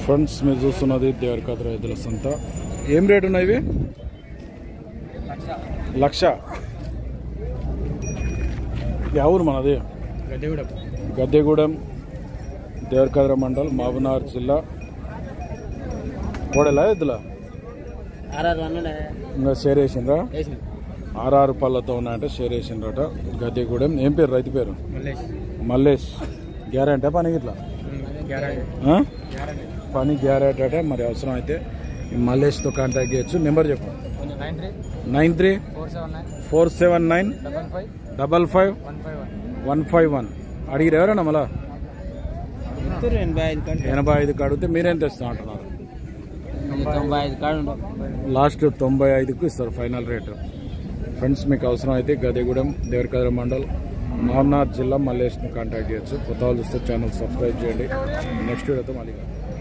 Friends మీరు చూస్తున్నది దేవరకాద్ర ఎద్దుల సంత ఏం రేట్ ఉన్నాయి ఇవి లక్ష యా ఊరు మనది గద్దెగూడెం గద్దెగూడెం దేవరకాద్ర మండల్ మహబూబ్నగర్ జిల్లా కోడెలా ఎద్దుల ఆర్ఆర్ వన్ ఇంకా షేర్ వేసిండ్రా వేసిన ఆర్ఆర్ పళ్ళతో ఉన్నాయంటే షేర్ వేసిండ్రట గద్దెగూడెం ఏం పేరు రైతు పేరు మల్లేష్ మల్లేష్ గ్యారంటీ పని ఇట్లా గ్యారంటీ ఆ? గ్యారంటీ పని గ్యారెంటీ అంటే మరి అవసరం అయితే ఈ మల్లేష్తో కాంటాక్ట్ చేయొచ్చు నెంబర్ చెప్పు కొంచెం nine three nine three four seven nine four seven nine double five double five one five one one five one అడిగిరు ఎవరన్నా మళ్ళా ఇద్దరు ఎనభై ఐదు కంటే ఎనభై ఐదుకి అడిగితే మీరేం తెస్తా అంటున్నారు తొంభై ఐదు కాడు లాస్ట్ తొంభై ఐదుకు ఇస్తారు ఫైనల్ రేటు ఫ్రెండ్స్ మీకు అవసరం అయితే గదిగూడెం దేవరకద్ర మండల్ మహమ్నాథ్ జిల్లా మల్లేష్ని కాంటాక్ట్ చేయొచ్చు కొత్త వాళ్ళు చూస్తే ఛానల్ సబ్స్క్రైబ్ చేయండి నెక్స్ట్ వీడియోతో మళ్ళీ కలుద్దాం.